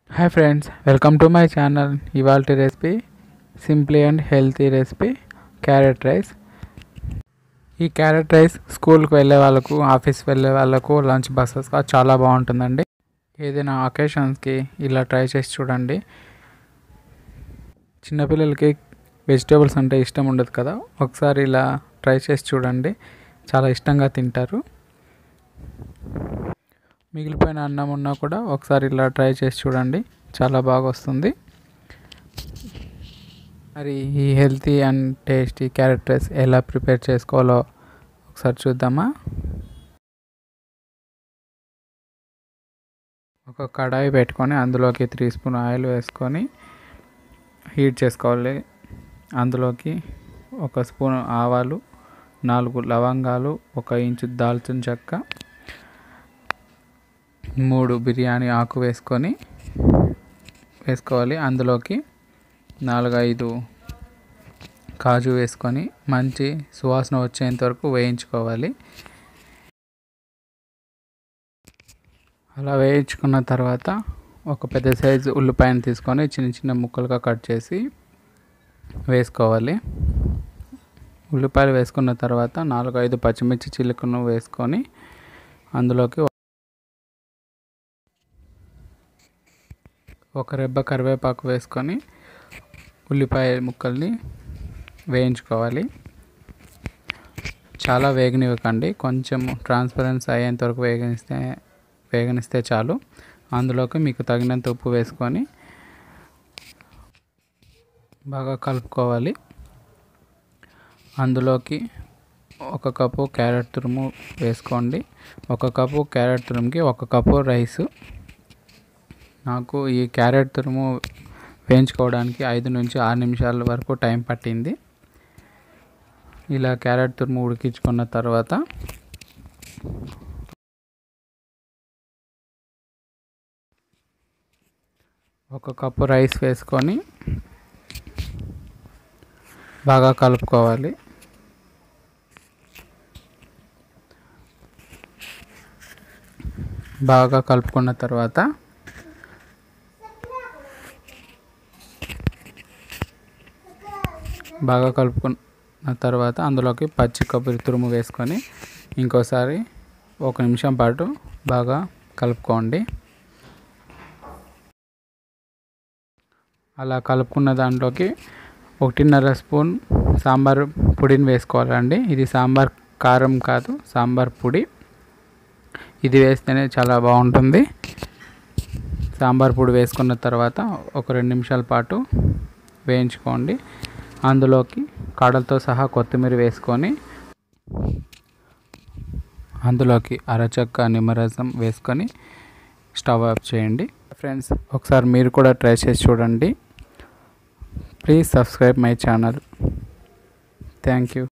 hi friends welcome to my channel ఇవాళ recipe simply and healthy recipe carrot rice ఈ carrot rice స్కూల్కి వెళ్ళే వాళ్ళకు ఆఫీస్కి వెళ్ళే వాళ్ళకు లంచ్ బాక్సెస్గా చాలా బాగుంటుందండి ఏదైనా అకేషన్స్కి ఇలా ట్రై చేసి చూడండి చిన్నపిల్లలకి వెజిటేబుల్స్ అంటే ఇష్టం ఉండదు కదా ఒకసారి ఇలా ట్రై చేసి చూడండి చాలా ఇష్టంగా తింటారు మిగిలిపోయిన అన్నం ఉన్నా కూడా ఒకసారి ఇలా ట్రై చేసి చూడండి చాలా బాగా వస్తుంది మరి ఈ healthy and tasty carrot rice ఎలా ప్రిపేర్ చేసుకోవాలో ఒకసారి చూద్దామా ఒక కడాయి పెట్టుకొని అందులోకి త్రీ స్పూన్ ఆయిల్ వేసుకొని హీట్ చేసుకోవాలి అందులోకి ఒక స్పూన్ ఆవాలు నాలుగు లవంగాలు ఒక ఇంచు దాల్చిన చెక్క మూడు బిర్యానీ ఆకు వేసుకొని వేసుకోవాలి అందులోకి నాలుగైదు కాజు వేసుకొని మంచి సువాసన వచ్చేంత వరకు వేయించుకోవాలి అలా వేయించుకున్న తర్వాత ఒక పెద్ద సైజు ఉల్లిపాయను తీసుకొని చిన్న చిన్న ముక్కలుగా కట్ చేసి వేసుకోవాలి ఉల్లిపాయలు వేసుకున్న తర్వాత నాలుగు ఐదు పచ్చిమిర్చి చిలుకను వేసుకొని అందులోకి ఒక రెబ్బ కరివేపాకు వేసుకొని ఉల్లిపాయ ముక్కల్ని వేయించుకోవాలి చాలా వేగనివ్వకండి కొంచెం ట్రాన్స్పరెన్సీ అయ్యేంత వరకు వేగనిస్తే వేగనిస్తే చాలు అందులోకి మీకు తగినంత ఉప్పు వేసుకొని బాగా కలుపుకోవాలి అందులోకి ఒక కప్పు క్యారెట్ తురుము వేసుకోండి ఒక కప్పు క్యారెట్ తురుముకి ఒక కప్పు రైసు నాకు ఈ క్యారెట్ తురుము వేయించుకోవడానికి ఐదు నుంచి ఆరు నిమిషాల వరకు టైం పట్టింది ఇలా క్యారెట్ తురుము ఉడికించుకున్న తర్వాత ఒక కప్పు రైస్ వేసుకొని బాగా కలుపుకోవాలి బాగా కలుపుకున్న తర్వాత బాగా కలుపుకున్న తర్వాత అందులోకి పచ్చి కొబ్బరి తురుము వేసుకొని ఇంకోసారి ఒక నిమిషం పాటు బాగా కలుపుకోండి అలా కలుపుకున్న దాంట్లోకి ఒకటిన్నర స్పూన్ సాంబార్ పొడిని వేసుకోవాలండి ఇది సాంబార్ కారం కాదు సాంబార్ పొడి ఇది వేస్తేనే చాలా బాగుంటుంది సాంబార్ పొడి వేసుకున్న తర్వాత ఒక రెండు నిమిషాల పాటు వేయించుకోండి అందులోకి కాడలతో సహా కొత్తిమీర వేసుకొని అందులోకి అరచక్క నిమ్మరసం వేసుకొని స్టవ్ ఆఫ్ చేయండి ఫ్రెండ్స్ ఒకసారి మీరు కూడా ట్రై చేసి చూడండి please subscribe my channel thank you